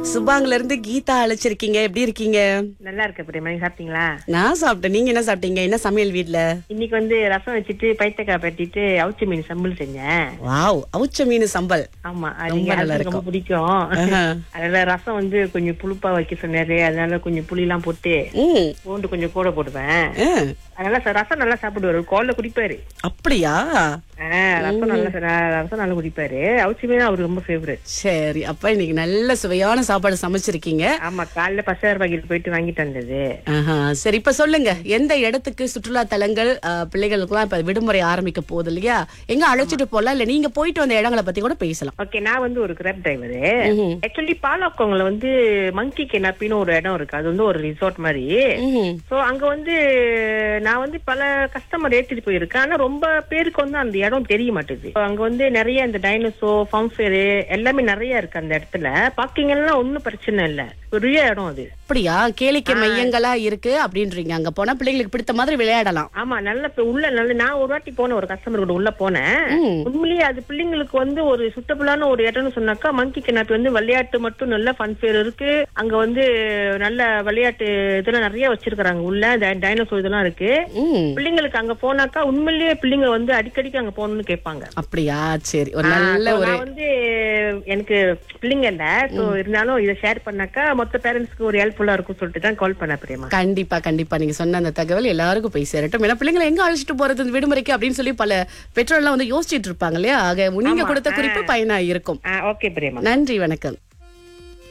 சுபாங்ல இருந்து கீதா அழைச்சிருக்கீங்க எப்படி இருக்கீங்க நல்லா இருக்க பிரியமா நீங்க சாப்பிட்டீங்களா நான் சாப்பிட்டேன் நீங்க என்ன சாப்பிட்டீங்க என்ன சமையல் வீட்ல இன்னைக்கு வந்து ரசம் வச்சுட்டு பைத்தக்காய் பட்டிட்டு அவுச்சி மீன் சம்பல் செஞ்சேன் வாவ் அவுச்ச மீன் சம்பல் ஆமா அது ரொம்ப எங்க நல்லா husband ரொம்ப பிடிக்கும் ஆஹா. அதனால ரசம் வந்து கொஞ்சம் புளிப்பா வைக்க சொன்னாரு அதனால கொஞ்சம் புளி எல்லாம் போட்டு ம் பூண்டு கொஞ்சம் கூட போடுவேன் ஆ, அதனால ச- ரசம் நல்லா சாப்பிடுவாரு கோல்ல குடிப்பாரு அப்படியா ஆஹ் ரசம் நல்லா ச- ரசம் நல்லா குடிப்பாரு அவுச்சி மீன் அவருக்கு ரொம்ப ஃபேவரட் சரி அப்ப இன்னைக்கு நல்ல சுவையான சாப்பாடு சமைச்சிருக்கீங்க ஆமா காலைல பசார் வகையில் போயிட்டு வாங்கிட்டு வந்தது ஆஹா, சரி இப்ப சொல்லுங்க எந்த இடத்துக்கு சுற்றுலா தலங்கள் பிள்ளைகளுக்குலாம் இப்ப விடுமுறை ஆரம்பிக்க போகுது இல்லையா எங்க அழைச்சிட்டு போலாம் இல்ல நீங்க போயிட்டு வந்த இடங்களை பத்தி கூட பேசலாம் ஓகே நான் வந்து ஒரு கிராப் டிரைவரு ம்ஹும். ஆக்சுவலி பாலாக்கோங்கல வந்து மங்கி கெனாப்பின்னு ஒரு இடம் இருக்கு அது வந்து ஒரு ரிசார்ட் மாதிரி ம்ஹும். சோ அங்க வந்து நான் வந்து பல கஸ்டமர் ஏற்றிட்டு போயிருக்கேன் ஆனா ரொம்ப பேருக்கு வந்து அந்த இடம் தெரிய மாட்டேது So, அங்க வந்து நிறைய இந்த டைனோசோ ஃபங்ஃபேரு எல்லாமே நிறைய இருக்கு அந்த இடத்துல பாக்கிங்கெல்லாம் ஒண்ணும் பிரச்சனை இல்ல பெரிய இடம் அது அப்படியா கேளிக்கை மையங்களா இருக்கு அப்படின்றீங்க அங்க போனா பிள்ளைங்களுக்கு பிடித்த மாதிரி விளையாடலாம் ஆமா நல்ல இப்ப உள்ள நல்ல நான் ஒரு வாட்டி போனேன் ஒரு கஸ்டமர் கூட உள்ள போனேன் ம். உண்மையிலேயே அது பிள்ளைங்களுக்கு வந்து ஒரு சுட்டபுளான ஒரு இடம்னு சொன்னாக்கா மங்கி கிணத்து வந்து விளையாட்டு மட்டும் நல்ல ஃபன்ஃபேர் இருக்கு அங்க வந்து நல்ல விளையாட்டு இதெல்லாம் நிறைய வச்சிருக்காங்க உள்ள டைனோசர் இதெல்லாம் இருக்கு ம் பிள்ளைங்களுக்கு அங்க போனாக்கா உண்மையிலேயே பிள்ளைங்க வந்து அடிக்கடிக்கு அங்க போகணும்னு கேட்பாங்க அப்படியா சரி ஒரு நல்ல So, ஒரு நான் வந்து எனக்கு பிள்ளைங்க இல்ல சோ இருந்தாலும் இதை ஷேர் பண்ணாக்கா மொத்த பேரண்ட்ஸ்க்கு ஒரு ஹெல்ப்ஃபுல்லா இருக்கும் சொல்லிட்டு தான் கால் பண்ண பிரியமா கண்டிப்பா கண்டிப்பா நீங்க சொன்ன அந்த தகவல் எல்லாருக்கும் போய் சேரட்டும் ஏன்னா பிள்ளைங்களை எங்க அழைச்சிட்டு போறது இந்த விடுமுறைக்கு அப்படின்னு சொல்லி பல பெற்றோர்லாம் வந்து யோசிச்சிட்டு இருப்பாங்க இல்லையா ஆக நீங்க கொடுத்த குறிப்பு பயனா இருக்கும் ஓகே பிரியமா நன்றி வணக்கம்